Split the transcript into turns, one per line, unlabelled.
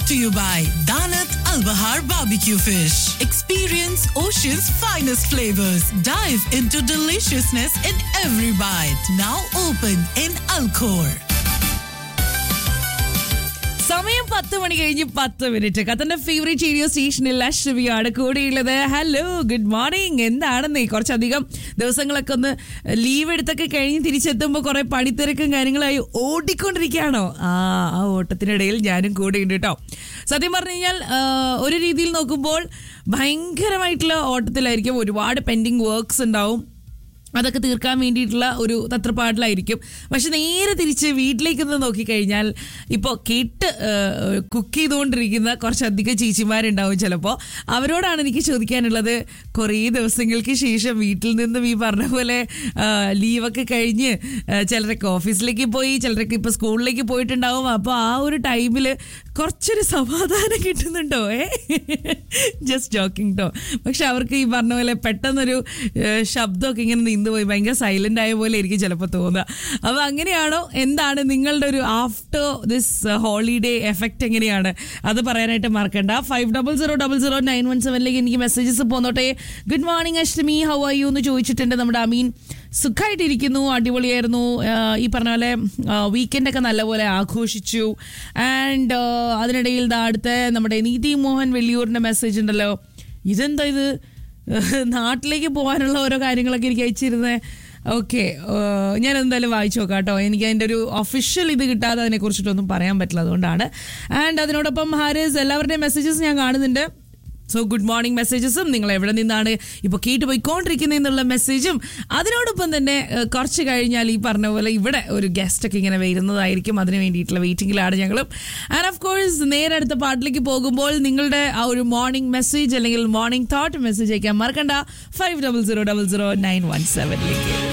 brought to you by Danat Al Bahar Barbecue Fish. Experience Ocean's finest flavors. Dive into deliciousness in every bite. Now open in Alcor.
സമയം പത്ത് മണി കഴിഞ്ഞ് പത്ത് minute കത്തന്റെ favourite radio സ്റ്റേഷനിൽ അശ്വതിയാണ് കൂടെയുള്ളത് hello good morning എന്താണെന്നേ കുറച്ചധികം ദിവസങ്ങളൊക്കെ ഒന്ന് leave എടുത്തൊക്കെ കഴിഞ്ഞ് തിരിച്ചെത്തുമ്പോൾ കുറെ പണിത്തിരക്കും കാര്യങ്ങളായി ഓടിക്കൊണ്ടിരിക്കുകയാണോ ആ ആ ഓട്ടത്തിനിടയിൽ ഞാനും കൂടെ ഉണ്ട് കേട്ടോ സത്യം പറഞ്ഞു കഴിഞ്ഞാൽ ആ, ഒരു രീതിയിൽ നോക്കുമ്പോൾ ഭയങ്കരമായിട്ടുള്ള ഓട്ടത്തിലായിരിക്കും ഒരുപാട് പെൻഡിങ് വർക്ക്സ് ഉണ്ടാവും അതൊക്കെ തീർക്കാൻ വേണ്ടിയിട്ടുള്ള ഒരു തത്രപ്പാടിലായിരിക്കും പക്ഷെ നേരെ തിരിച്ച് വീട്ടിലേക്ക് ഒന്ന് നോക്കിക്കഴിഞ്ഞാൽ ഇപ്പോൾ കേട്ട് കുക്ക് ചെയ്തുകൊണ്ടിരിക്കുന്ന കുറച്ചധികം ചേച്ചിമാരുണ്ടാവും ചിലപ്പോൾ അവരോടാണ് എനിക്ക് ചോദിക്കാനുള്ളത് കുറേ ദിവസങ്ങൾക്ക് ശേഷം വീട്ടിൽ നിന്നും ഈ പറഞ്ഞ പോലെ ആ, ലീവൊക്കെ കഴിഞ്ഞ് ആ, ചിലരൊക്കെ ഓഫീസിലേക്ക് പോയി ചിലരൊക്കെ ഇപ്പോൾ സ്കൂളിലേക്ക് പോയിട്ടുണ്ടാവും അപ്പോൾ ആ ഒരു ടൈമിൽ കുറച്ചൊരു സമാധാനം കിട്ടുന്നുണ്ടോ ഏ ജസ്റ്റ് ജോക്കിംഗ് കേട്ടോ പക്ഷെ അവർക്ക് ഈ പറഞ്ഞ പോലെ പെട്ടെന്നൊരു ഏഹ്, ശബ്ദമൊക്കെ ഇങ്ങനെ നിന്ന് പോയി ഭയങ്കര സൈലന്റ് ആയ പോലെ ആയിരിക്കും ചിലപ്പോൾ തോന്നുക അപ്പൊ അങ്ങനെയാണോ എന്താണ് നിങ്ങളുടെ ഒരു ആഫ്റ്റർ ദിസ് ഹോളിഡേ എഫക്റ്റ് എങ്ങനെയാണ് അത് പറയാനായിട്ട് മറക്കണ്ട five double zero double zero nine one സെവനിലേക്ക് എനിക്ക് മെസ്സേജസ് പോന്നോട്ടെ good morning Ashtami how are you എന്ന് ചോദിച്ചിട്ടുണ്ട് നമ്മുടെ അമീൻ സുഖമായിട്ടിരിക്കുന്നു അടിപൊളിയായിരുന്നു ആഹ് ഈ പറഞ്ഞ പോലെ വീക്കെൻഡൊക്കെ നല്ലപോലെ ആഘോഷിച്ചു ആൻഡ് അതിനിടയിൽ ദാ അടുത്ത നമ്മുടെ നീതി മോഹൻ വെള്ളിയൂരിൻ്റെ മെസ്സേജ് ഉണ്ടല്ലോ ഇതെന്താ ഇത് നാട്ടിലേക്ക് പോകാനുള്ള ഓരോ കാര്യങ്ങളൊക്കെ എനിക്ക് അയച്ചിരുന്നത് ഓക്കെ ഞാൻ എന്തായാലും വായിച്ചു നോക്കാം കേട്ടോ എനിക്ക് അതിൻ്റെ ഒരു ഒഫീഷ്യൽ ഇത് കിട്ടാതെ അതിനെ കുറിച്ചിട്ടൊന്നും പറയാൻ പറ്റില്ല അതുകൊണ്ടാണ് ആൻഡ് അതിനോടൊപ്പം ഹാരിസ് എല്ലാവരുടെയും മെസ്സേജസ് ഞാൻ കാണുന്നുണ്ട് സോ ഗുഡ് മോർണിംഗ് മെസ്സേജസും നിങ്ങൾ എവിടെ നിന്നാണ് ഇപ്പോൾ കേട്ട് പോയിക്കൊണ്ടിരിക്കുന്നത് എന്നുള്ള മെസ്സേജും അതിനോടൊപ്പം തന്നെ ഏഹ്, കുറച്ച് കഴിഞ്ഞാൽ ഈ പറഞ്ഞ പോലെ ഇവിടെ ഒരു ഗസ്റ്റ് ഒക്കെ ഇങ്ങനെ വരുന്നതായിരിക്കും അതിന് വേണ്ടിയിട്ടുള്ള വെയിറ്റിംഗിലാണ് ഞങ്ങളും ആൻഡ് ഓഫ് കോഴ്സ് നേരെ അടുത്ത പാട്ടിലേക്ക് പോകുമ്പോൾ നിങ്ങളുടെ ആ ഒരു മോർണിംഗ് മെസ്സേജ് അല്ലെങ്കിൽ മോർണിംഗ് തോട്ട് മെസ്സേജ് അയക്കാൻ മറക്കണ്ട five double zero double zero nine one സെവനിലേക്ക്